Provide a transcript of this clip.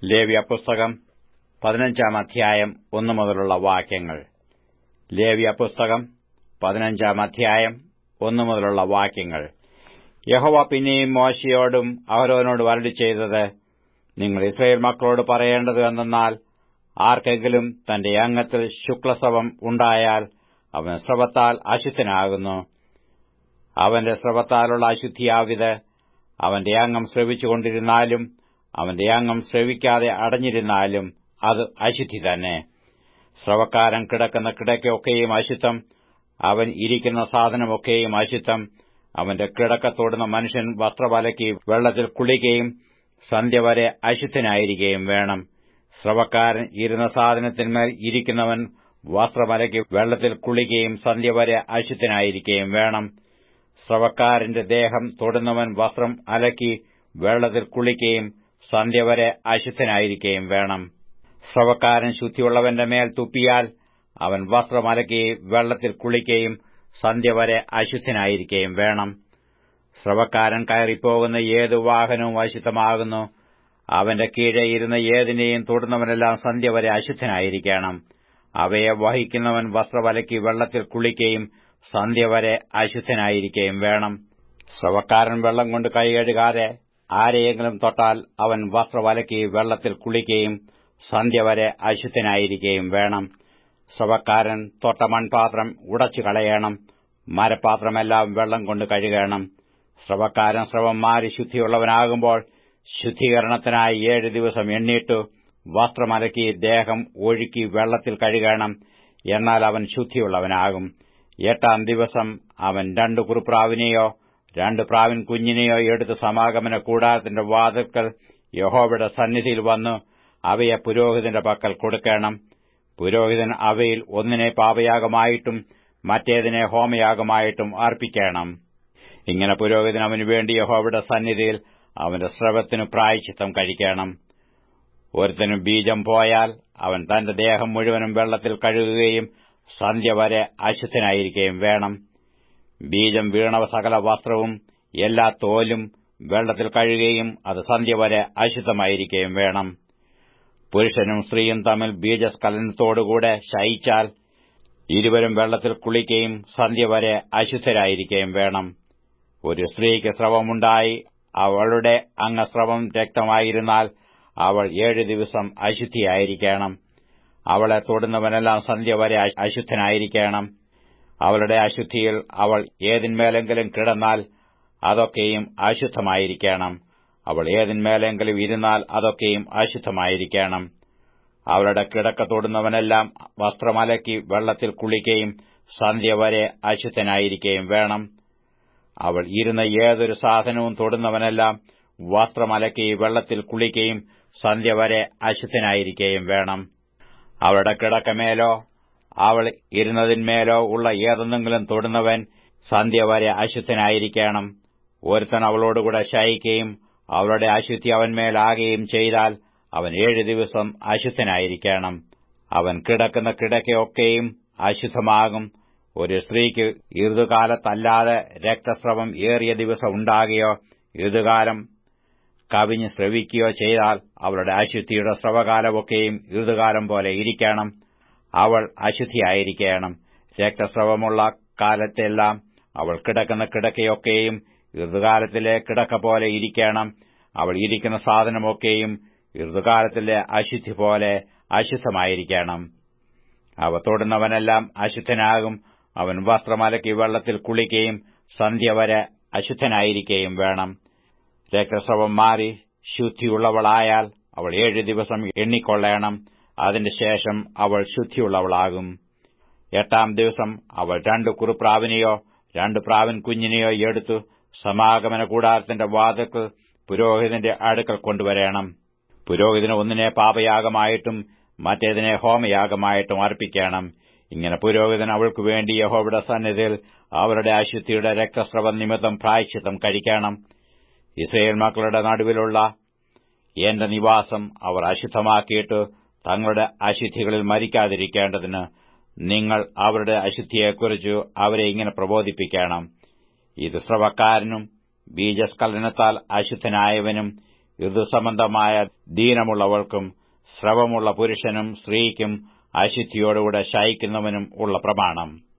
ലേവ്യ പുസ്തകം പതിനഞ്ചാം അധ്യായം ഒന്നു മുതലുള്ള വാക്യങ്ങൾ ലേവ്യ പുസ്തകം പതിനഞ്ചാം അധ്യായം ഒന്നു മുതലുള്ള വാക്യങ്ങൾ യഹോവ പിന്നെയും മോശയോടും അഹരോനോടും അരളി ചെയ്തത് നിങ്ങൾ ഇസ്രയേൽ മക്കളോട് പറയേണ്ടത് എന്തെന്നാൽ ആർക്കെങ്കിലും തന്റെ അംഗത്തിൽ ശുക്ലസ്രവം ഉണ്ടായാൽ അവൻ സ്രവത്താൽ അശുദ്ധനാകുന്നു അവന്റെ സ്രവത്താലുള്ള അശുദ്ധിയാവിത് അവന്റെ അംഗം ശ്രവിച്ചുകൊണ്ടിരുന്നാലും അവന്റെ അംഗം ശ്രവിക്കാതെ അടഞ്ഞിരുന്നാലും അത് അശുദ്ധി തന്നെ സ്രവക്കാരൻ കിടക്കുന്ന കിടക്കയൊക്കെയും അശുദ്ധം അവൻ ഇരിക്കുന്ന സാധനമൊക്കെയും അശുദ്ധം അവന്റെ കിടക്ക തൊടുന്ന മനുഷ്യൻ വസ്ത്രവലക്കി വെള്ളത്തിൽ കുളിക്കുകയും സന്ധ്യ വരെ അശുദ്ധനായിരിക്കുകയും വേണം സ്രവക്കാരൻ ഇരുന്ന സാധനത്തിന്മേൽ ഇരിക്കുന്നവൻ വസ്ത്രമലക്കി വെള്ളത്തിൽ കുളിക്കുകയും സന്ധ്യ വരെ അശുദ്ധനായിരിക്കുകയും വേണം സ്രവക്കാരന്റെ ദേഹം തൊടുന്നവൻ വസ്ത്രം അലക്കി വെള്ളത്തിൽ കുളിക്കുകയും സന്ധ്യ വരെ അശുദ്ധനായിരിക്കുകയും വേണം സ്രവക്കാരൻ ശുദ്ധിയുള്ളവന്റെ മേൽ തുപ്പിയാൽ അവൻ വസ്ത്രം അലക്കി വെള്ളത്തിൽ കുളിക്കുകയും സന്ധ്യ വരെ അശുദ്ധനായിരിക്കുകയും വേണം സ്രവക്കാരൻ കയറിപ്പോകുന്ന ഏതു വാഹനവും അശുദ്ധമാകുന്നു അവന്റെ കീഴെ ഇരുന്ന ഏതിനെയും തൊടുന്നവനെല്ലാം സന്ധ്യ വരെ അശുദ്ധനായിരിക്കണം അവയെ വഹിക്കുന്നവൻ വസ്ത്രവലക്കി വെള്ളത്തിൽ കുളിക്കുകയും സന്ധ്യ വരെ അശുദ്ധനായിരിക്കുകയും വേണം സ്രവക്കാരൻ വെള്ളം കൊണ്ട് കൈ കഴുകാതെ ആരെയെങ്കിലും തൊട്ടാൽ അവൻ വസ്ത്രവലക്കി വെള്ളത്തിൽ കുളിക്കുകയും സന്ധ്യ വരെ അശുദ്ധനായിരിക്കുകയും വേണം സ്രവക്കാരൻ തൊട്ട മൺപാത്രം ഉടച്ചു കളയണം മരപാത്രമെല്ലാം വെള്ളം കൊണ്ട് കഴുകണം സ്രവക്കാരൻ സ്രവം മാറി ശുദ്ധിയുള്ളവനാകുമ്പോൾ ശുദ്ധീകരണത്തിനായി ഏഴ് ദിവസം എണ്ണീട്ടു വസ്ത്രമലക്കി ദേഹം ഒഴുക്കി വെള്ളത്തിൽ കഴുകണം എന്നാൽ അവൻ ശുദ്ധിയുള്ളവനാകും എട്ടാം ദിവസം അവൻ രണ്ടു കുറുപ്രാവിനെയോ രണ്ട് പ്രാവിൻ കുഞ്ഞിനെയോ എടുത്ത് സമാഗമന കൂടാരത്തിന്റെ വാതിൽക്കൽ യഹോവയുടെ സന്നിധിയിൽ വന്നു അവയെ പുരോഹിതന്റെ പക്കൽ കൊടുക്കണം പുരോഹിതൻ അവയിൽ ഒന്നിനെ പാപയാഗമായിട്ടും മറ്റേതിനെ ഹോമയാഗമായിട്ടും അർപ്പിക്കണം ഇങ്ങനെ പുരോഹിതൻ അവനു വേണ്ടി യഹോവയുടെ സന്നിധിയിൽ അവന്റെ സ്രവത്തിനു പ്രായച്ചിത്തം കഴിക്കണം ഒരുത്തനും ബീജം പോയാൽ അവൻ തന്റെ ദേഹം മുഴുവനും വെള്ളത്തിൽ കഴുകുകയും സന്ധ്യ വരെ അശുദ്ധനായിരിക്കുകയും വേണം ബീജം വീണവ സകല വസ്ത്രവും എല്ലാ തോലും വെള്ളത്തിൽ കഴുകുകയും അത് സന്ധ്യ വരെ അശുദ്ധമായിരിക്കുകയും വേണം പുരുഷനും സ്ത്രീയും തമ്മിൽ ബീജസ്ഖലനത്തോടുകൂടെ ശയിച്ചാൽ ഇരുവരും വെള്ളത്തിൽ കുളിക്കുകയും സന്ധ്യ വരെ അശുദ്ധരായിരിക്കുകയും വേണം ഒരു സ്ത്രീക്ക് സ്രവമുണ്ടായി അവളുടെ അംഗസ്രവം രക്തമായിരുന്നാൽ അവൾ ഏഴ് ദിവസം അശുദ്ധിയായിരിക്കണം അവളെ തൊടുന്നവനെല്ലാം സന്ധ്യ വരെ അശുദ്ധനായിരിക്കണം അവളുടെ അശുദ്ധിയിൽ അവൾ ഏതിന്മേലെങ്കിലും കിടന്നാൽ അതൊക്കെയും അശുദ്ധമായിരിക്കണം അവൾ ഏതിന്മേലെങ്കിലും ഇരുന്നാൽ അതൊക്കെയും അശുദ്ധമായിരിക്കണം അവളുടെ കിടക്ക തൊടുന്നവനെല്ലാം വസ്ത്രമലക്കി വെള്ളത്തിൽ കുളിക്കുകയും സന്ധ്യ വരെ അശുദ്ധനായിരിക്കുകയും വേണം അവൾ ഇരുന്ന ഏതൊരു സാധനവും തൊടുന്നവനെല്ലാം വസ്ത്രമലക്കി വെള്ളത്തിൽ കുളിക്കുകയും സന്ധ്യ വരെ അശുദ്ധനായിരിക്കുകയും വേണം അവളുടെ കിടക്കമേലോ അവൾ ഇരുന്നതിന്മേലോ ഉള്ള ഏതെന്നെങ്കിലും തൊടുന്നവൻ സന്ധ്യ വരെ അശുദ്ധനായിരിക്കണം ഒരുത്തൻ അവളോടുകൂടെ ശയിക്കുകയും അവളുടെ അശുദ്ധി അവന്മേലാകുകയും ചെയ്താൽ അവൻ ഏഴ് ദിവസം അശുദ്ധനായിരിക്കണം അവൻ കിടക്കുന്ന കിടക്കയൊക്കെയും അശുദ്ധമാകും ഒരു സ്ത്രീക്ക് ഋതുകാലത്തല്ലാതെ രക്തസ്രവം ഏറിയ ദിവസം ഉണ്ടാകുകയോ ഋതുകാലം കവിഞ്ഞ് ശ്രവിക്കുകയോ ചെയ്താൽ അവളുടെ അശുദ്ധിയുടെ സ്രവകാലമൊക്കെയും ഋതുകാലം പോലെ ഇരിക്കണം അവൾ അശുദ്ധിയായിരിക്കണം രക്തസ്രവമുള്ള കാലത്തെല്ലാം അവൾ കിടക്കുന്ന കിടക്കയൊക്കെയും ഋതുകാലത്തിലെ കിടക്ക പോലെ ഇരിക്കണം അവൾ ഇരിക്കുന്ന സാധനമൊക്കെയും ഋതുകാലത്തിലെ അശുദ്ധി പോലെ അശുദ്ധമായിരിക്കണം അവ തൊടുന്നവനെല്ലാം അശുദ്ധനാകും അവൻ വസ്ത്രമലക്കി വെള്ളത്തിൽ കുളിക്കുകയും സന്ധ്യ വരെ അശുദ്ധനായിരിക്കുകയും വേണം രക്തസ്രവം മാറി ശുദ്ധിയുള്ളവളായാൽ അവൾ ഏഴ് ദിവസം എണ്ണിക്കൊള്ളണം അതിന്റെ ശേഷം അവൾ ശുദ്ധിയുള്ളവളാകും എട്ടാം ദിവസം അവൾ രണ്ട് കുറുപ്രാവിനെയോ രണ്ട് പ്രാവിൻ കുഞ്ഞിനെയോ എടുത്തു സമാഗമന കൂടാരത്തിന്റെ വാതിൽക്കൽ പുരോഹിതന്റെ അടുക്കൽ കൊണ്ടുവരണം പുരോഹിതന് ഒന്നിനെ പാപയാഗമായിട്ടും മറ്റേതിനെ ഹോമയാഗമായിട്ടും അർപ്പിക്കണം ഇങ്ങനെ പുരോഹിതൻ അവൾക്കു വേണ്ടി യഹോവയുടെ സന്നിധിയിൽ അവരുടെ അശുദ്ധിയുടെ രക്തസ്രവം നിമിത്തം പ്രായശ്ചിത്തം കഴിക്കണം ഇസ്രയേൽ മക്കളുടെ നടുവിലുള്ള എന്റെ നിവാസം അവർ അശുദ്ധമാക്കിയിട്ട് തങ്ങളുടെ അശുദ്ധികളിൽ മരിക്കാതിരിക്കേണ്ടതിന് നിങ്ങൾ അവരുടെ അശുദ്ധിയെക്കുറിച്ച് അവരെ ഇങ്ങനെ പ്രബോധിപ്പിക്കണം ഇത് സ്രവക്കാരനും ബീജസ്ഖലനത്താൽ അശുദ്ധനായവനും ഋതുസംബന്ധമായ ദീനമുള്ളവർക്കും സ്രവമുള്ള പുരുഷനും സ്ത്രീക്കും അശുദ്ധിയോടുകൂടെ ശയിക്കുന്നവനും ഉള്ള പ്രമാണം